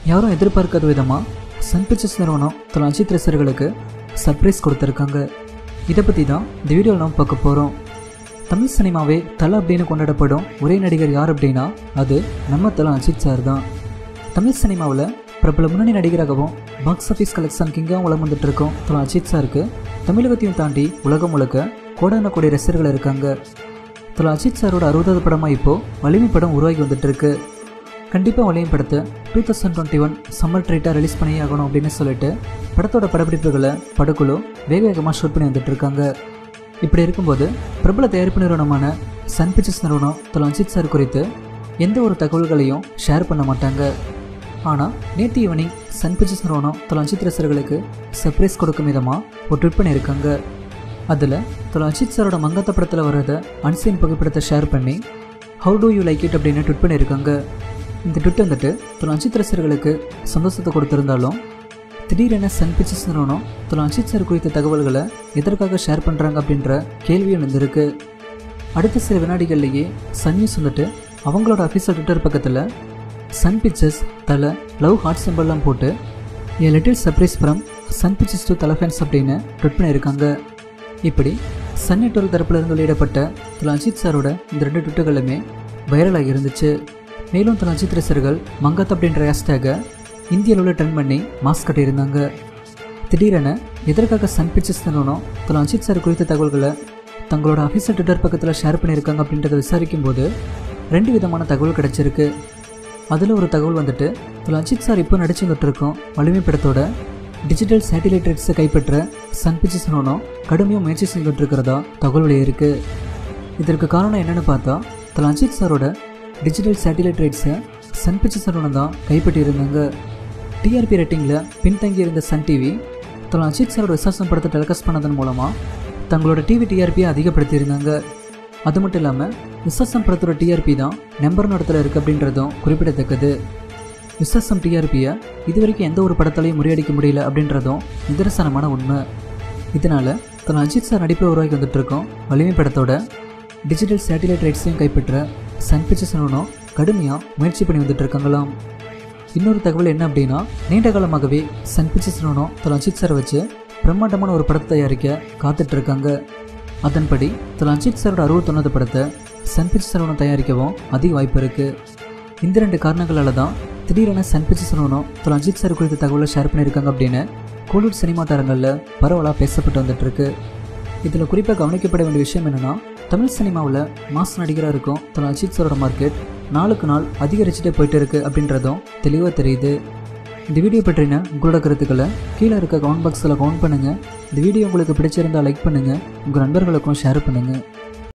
யாரும் எதிர்பார்க்காத விதமாக சன் பிக்சர்ஸ் நிறுவனம் தன் அஜித் ரசிகர்களுக்கு சர்ப்ரைஸ் கொடுத்துருக்காங்க இதை பற்றி தான் இந்த வீடியோவில் நாம் பார்க்க போகிறோம் தமிழ் சினிமாவே தலை அப்படின்னு கொண்டாடப்படும் ஒரே நடிகர் யார் அப்படின்னா அது நம்ம தலை அஜித் சார் தான் தமிழ் சினிமாவில் பிரபல முன்னணி நடிகராகவும் பாக்ஸ் ஆஃபீஸ் கலெக்ஷன் கிங்காகவும் வளம் வந்துட்டு இருக்கோம் தலை அஜித் சாருக்கு தமிழகத்தையும் தாண்டி உலகம் முழுக்க கோடான கோடி ரசிகர்கள் இருக்காங்க தலை அஜித் சாரோட அறுபதாவது படமாக இப்போது வலிமை படம் உருவாகி வந்துட்டு இருக்கு கண்டிப்பாக வலிமை படத்தை two thousand twenty one summer ட்ரீட்டாக ரிலீஸ் பண்ணி ஆகணும் அப்படின்னு சொல்லிட்டு படத்தோட படப்பிடிப்புகளை படக்குழு வேக வேகமாக ஷூட் பண்ணி வந்துட்டு இருக்காங்க இப்படி இருக்கும்போது பிரபல தயாரிப்பு நிறுவனமான சன் பிக்சர்ஸ் நிறுவனம் தலை அஜித் சார் குறித்து எந்த ஒரு தகவல்களையும் ஷேர் பண்ண மாட்டாங்க ஆனால் நேற்று ஈவினிங் சன் பிக்சர்ஸ் நிறுவனம் தலை அஜித் ரசிகர்களுக்கு சர்ப்ரைஸ் கொடுக்கும் விதமாக ஒரு ட்விட் பண்ணியிருக்காங்க அதில் தலை அஜித் சாரோட மங்கத்த படத்தில் வர்றத அன்சீன் புகைப்படத்தை ஷேர் பண்ணி how do you like it அப்படின்னு ட்விட் பண்ணியிருக்காங்க இந்த ட்விட் வந்துட்டு தலை அஜித் ரசிகர்களுக்கு சந்தோஷத்தை கொடுத்திருந்தாலும் திடீரென சன் பிக்சர்ஸ் நிறுவனம் தலை அஜித் சார் குறித்த தகவல்களை எதற்காக ஷேர் பண்ணுறாங்க அப்படின்ற கேள்வியும் எழுந்திருக்கு அடுத்த சில வினாடிகள்லேயே சன் நியூஸ் வந்துட்டு அவங்களோட அஃபீஷியல் ட்விட்டர் பக்கத்தில் Sun Pictures Thala love heart சிம்பிள்லாம் போட்டு a little surprise from Sun Pictures to Thala fans அப்படின்னு ட்விட் பண்ணியிருக்காங்க இப்படி சன் நெட்வொர்க் தரப்புல இருந்து வெளியிடப்பட்ட தல அஜித் சாரோட இந்த ரெண்டு ட்விட்டுகளுமே வைரலாகி இருந்துச்சு மேலும் தல அஜித் ரசிகர்கள் மங்கத் அப்படின்ற ஹேஷ்டேகை இந்திய அளவில் ட்ரெண்ட் பண்ணி மாஸ்க் கட்டியிருந்தாங்க திடீரென எதற்காக சன் பிக்சர்ஸ் நிறுவனம் தல அஜித் சார் குறித்த தகவல்களை தங்களோட அஃபீஷியல் ட்விட்டர் பக்கத்தில் ஷேர் பண்ணியிருக்காங்க அப்படின்றத விசாரிக்கும் போது ரெண்டு விதமான தகவல் கிடைச்சிருக்கு அதில் ஒரு தகவல் வந்துட்டு தல அஜித் சார் இப்போ நடிச்சு வந்துட்டு இருக்கோம் வலிமை படத்தோட டிஜிட்டல் சேட்டிலைட் ரைட்ஸை கைப்பற்ற சன் பிக்சர்ஸ் நிறுவனம் கடுமையாக முயற்சி செஞ்சுட்டு இருக்கிறதா தகவல் வெளியிருக்கு இதற்கு காரணம் என்னன்னு பார்த்தா தல அஜித் சாரோட டிஜிட்டல் சேட்டிலைட் ரைட்ஸை சன் பிக்சர்ஸ் நிறுவனம் தான் கைப்பற்றியிருந்தாங்க டிஆர்பி ரேட்டிங்கில் பின்தங்கி இருந்த சன் டிவி தல அஜித் சாரோட விசாசம் படத்தை டெலிகாஸ்ட் பண்ணதன் மூலமாக தங்களோட டிவி டிஆர்பியை அதிகப்படுத்தியிருந்தாங்க அது மட்டும் இல்லாமல் விசாசம் படத்தோட டிஆர்பி தான் நம்பர் இடத்துல இருக்குது அப்படின்றதும் குறிப்பிடத்தக்கது விசாசம் டிஆர்பியை இதுவரைக்கும் எந்த ஒரு படத்தாலையும் முறியடிக்க முடியல அப்படின்றதும் நிதர்சனமான உண்மை இதனால் தன் அஜித் சார் நடிப்பில் உருவாக்கி வந்துட்டு இருக்கோம் வலிமை படத்தோட டிஜிட்டல் சேட்டிலைட் ரைட்ஸையும் கைப்பற்ற சன் பிக்சர்ஸ் நிறுவனம் கடுமையாக முயற்சி பண்ணி வந்துட்டு இருக்காங்களாம் இன்னொரு தகவல் என்ன அப்படின்னா நீண்ட காலமாகவே சன் பிக்சர்ஸ் நிறுவனம் தன் அஜித் சாரை வச்சு பிரம்மாண்டமான ஒரு படத்தை தயாரிக்க காத்துட்டு இருக்காங்க அதன்படி தன் அஜித் சாரோட அறுபத்தொன்னாவது படத்தை சன் பிக்சர்ஸ் நிறுவனம் தயாரிக்கவும் அதிக வாய்ப்பு இருக்குது இந்த ரெண்டு காரணங்களால தான் திடீரென சன் பிக்சர்ஸ் நிறுவனம் தன் அஜித் சார் குறித்த தகவலை ஷேர் பண்ணியிருக்காங்க அப்படின்னு கோலிவுட் சினிமா தரங்களில் பரவலாக பேசப்பட்டு வந்துட்டு இருக்கு இதில் குறிப்பாக கவனிக்கப்பட வேண்டிய விஷயம் என்னென்னா தமிழ் சினிமாவில் மாஸ் நடிகராக இருக்கும் தன் அஜித் சாரோட மார்க்கெட் நாளுக்கு நாள் அதிகரிச்சுட்டே போயிட்டு இருக்கு அப்படின்றதும் தெளிவாக தெரியுது இந்த வீடியோ பற்றின உங்களோட கருத்துக்களை கீழே இருக்க கமெண்ட் பாக்ஸில் கமெண்ட் பண்ணுங்கள் இந்த வீடியோ உங்களுக்கு பிடிச்சிருந்தால் லைக் பண்ணுங்கள் உங்கள் நண்பர்களுக்கும் ஷேர் பண்ணுங்கள்